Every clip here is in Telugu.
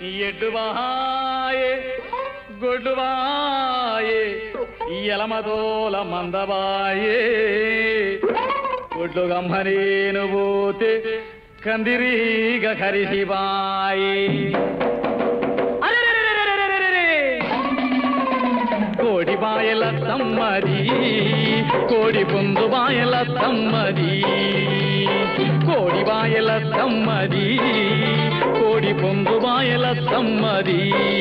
ఎడ్డువాయే గొడ్డువాయే ఎలమదోల మందవాయే ఒడ్లు గమ్మనేను పోతే కందిరీగ కరిసిబాయే అరెరెరెరెరెరెరెరెరె. కోడి బాయల తమ్మది కోడి పుందు బాయల తమ్మది కోడి బాయల తమ్మది కోడి పుందు బాయల తమ్మది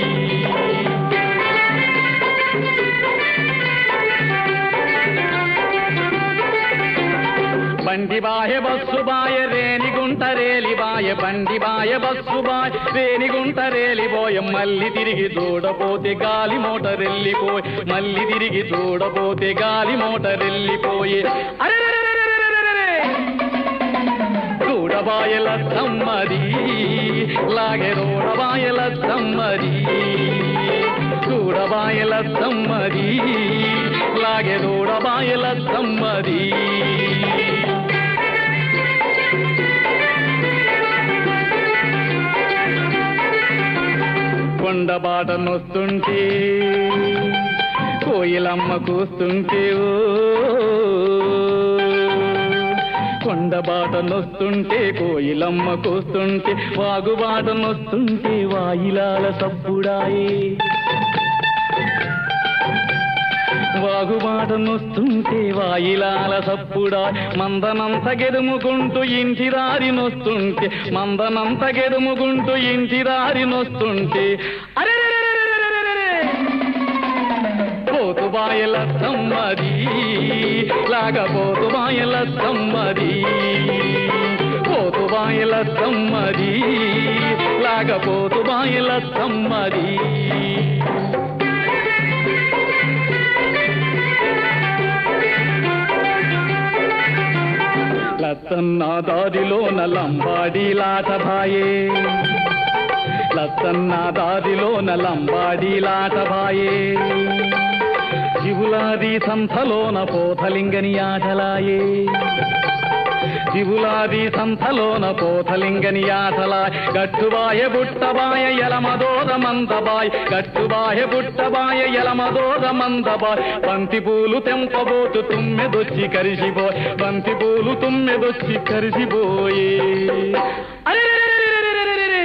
బండి బాయ బస్సు బాయ రేణిగుంట రేలి బాయ బండి బాయ బస్సు బాయ రేణిగుంట రేలి పోయ మళ్ళీ తిరిగి దూడపోతే గాలి మోటార్ వెళ్ళిపోయి మళ్ళీ తిరిగి దూడపోతే గాలి మోటార్ వెళ్ళిపోయి అరెరెరెరెరెరెరెరెరె. దూడబాయల తమ్మది లాగే దూడబాయల తమ్మది దూడబాయల తమ్మది లాగే దూడబాయల తమ్మది కొండబాట నొస్తుంటే కోయిలమ్మ కూస్తుంటే ఓ కొండబాట నొస్తుంటే కోయిలమ్మ కూస్తుంటే వాగుబాట నొస్తుంటే వాయిలాల సప్పుడాయే వాగుబాట నొస్తుంటే వాయిలాల సప్పుడా మందనంత గెదుముకుంటూ ఇంటి దారి నొస్తుంటే మందనంత గెదుముకుంటూ ఇంటి దారి నొస్తుంటే అరే పోతు బాయల తమ్మది లాగపోతు బాయల తమ్మది పోతు బాయల తమ్మది లాగపోతు బాయల తమ్మది లత్తన్న దారిలోన లంబాడీలాట భాయే లత్తన్న దారిలోన లంబాడీలాట భాయే శివులాది సంథలోన పోతలింగని ఆటలాయే శివులాది సంథలోన పోతలింగని ఆటలాయ్ గట్టుబాయ బుట్టబాయ ఎలమదోద మందబాయ్ గట్టుబాయ బుట్టబాయ ఎలమదోద మందబాయ్ బంతి పూలు తెంపబోతు తుమ్మెదొచ్చి కరిసిపోయ్ బంతి పూలు తుమ్మెదొచ్చి కరిసిపోయే అరెరెరెరెరెరెరెరెరెరె.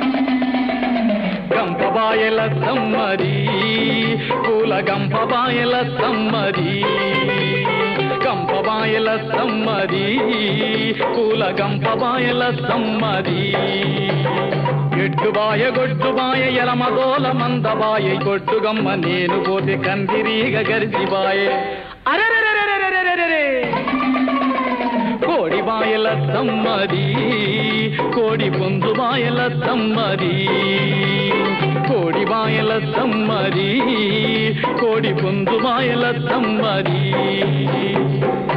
గంపబాయల తమ్మది పూల గంపబాయల తమ్మది గంపబాయల తమ్మది పూల గంపబాయల తమ్మది ఎడ్డుబాయ గొడ్డుబాయ ఎలమదోల మందబాయ గొడ్డుగమ్మ నేను పోతే కందిరీగ గరిసిబాయే అరెరెరెరెరెరెరెరెరె. కోడి బాయల తమ్మది కోడి పుంజు బాయల తమ్మది కోడి బాయల తమ్మది కోడి పుంజు బాయల తమ్మది